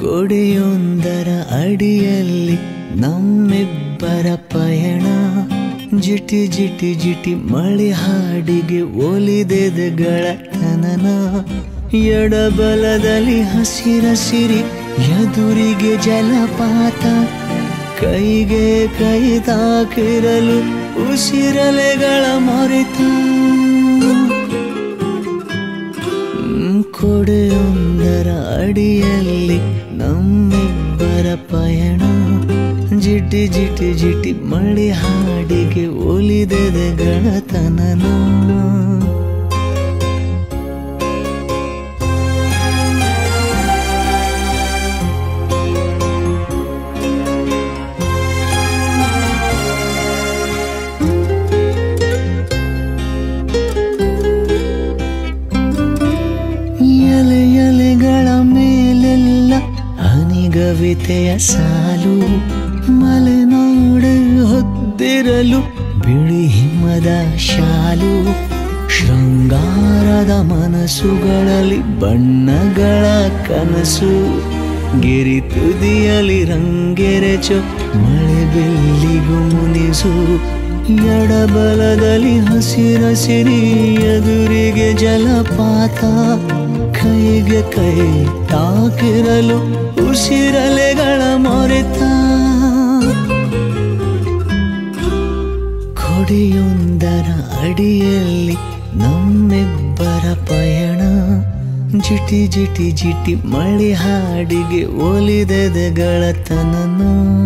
ಕೊಡೆಯೊಂದರ ಅಡಿಯಲ್ಲಿ ನಮ್ಮಿಬ್ಬರ ಪಯಣ ಜಿಟಿ ಜಿಟಿ ಜಿಟಿ ಮಳೆ ಹಾಡಿಗೆ ಒಲಿದೆದಗಳ ತನನ ಎಡಬಲದಲ್ಲಿ ಹಸಿರ ಸಿರಿ ಎದುರಿಗೆ ಜಲಪಾತ ಕೈಗೆ ಕೈ ತಾಕಿರಲು ಉಸಿರಲೆಗಳ ಮೊರೆತ ಹ್ಮ್, ಕೊಡೆಯೊಂದರ ಅಡಿಯಲ್ಲಿ ನಮ್ಮಿಬ್ಬರ ಪಯಣ ಜಿಟಿ ಜಿಟಿ ಜಿಟಿ ಮಳೆ ಹಾಡಿಗೆ ಒಲಿದೆದೆ ಗಳತನನ ಎಲೆ ಎಲೆಗಳ ಮೇಲೆಲ್ಲ ಹನಿಗವಿತೆಯ ಸಾಲು ಮಲೆನಾಡು ಹೊದ್ದಿರಲು ಬಿಳಿ ಹಿಮದ ಶಾಲು ಶೃಂಗಾರದ ಮನಸ್ಸುಗಳಲ್ಲಿ ಬಣ್ಣಗಳ ಕನಸು ಗಿರಿ ತುದಿಯಲ್ಲಿ ರಂಗೆರೆಚು ಮಳೆ ಬೆಲ್ಲಿಗೂ ಮುನಿಸು ಎಡಬಲದಲ್ಲಿ ಹಸಿರ ಸಿರಿ ಎದುರಿಗೆ ಜಲಪಾತ ಕೈಗೆ ಕೈ ತಾಕಿರಲು ಉಸಿರಲೆಗಳ ಮೊರೆತ ಕೊಡೆಯೊಂದರ ಅಡಿಯಲ್ಲಿ ನಮ್ಮಿಬ್ಬರ ಪಯಣ ಜಿಟಿ ಜಿಟಿ ಜಿಟಿ ಮಳೆ ಹಾಡಿಗೆ ಒಲಿದೆದೆಗಳ ತನನ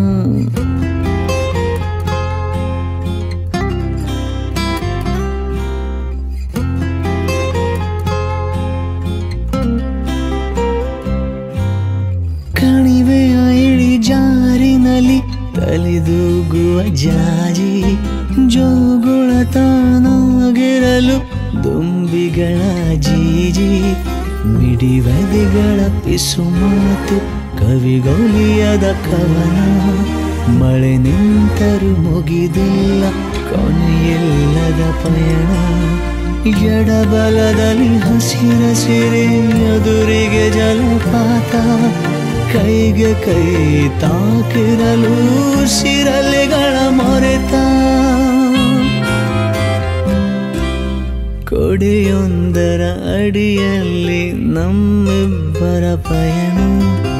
ಕಣಿವೆಯ ಇಳಿ ಜಾರಿನಲ್ಲಿ ತಲೆದೂಗುವ ಜಾಜಿ ಜೋಗುಳ ತಾನಾಗಿರಲು ದುಂಬಿಗಳ ಜೀಜಿ ಮಿಡಿವದಿಗಳ ಪಿಸು ಮಾತು ಕವಿಗೊಲಿಯದ ಕವನ ಮಳೆ ನಿಂತರು ಮುಗಿದಿಲ್ಲ ಕೊನೆಯಿಲ್ಲದ ಪಯಣ ಎಡಬಲದಲ್ಲಿ ಹಸಿರ ಸಿರಿ ಎದುರಿಗೆ ಜಲಪಾತ ಕೈಗೆ ಕೈ ತಾಕಿರಲು ಸಿರಲೆಗಳ ಮೊರೆತ ಕೊಡೆಯೊಂದರ ಅಡಿಯಲ್ಲಿ ನಮ್ಮಿಬ್ಬರ ಪಯಣ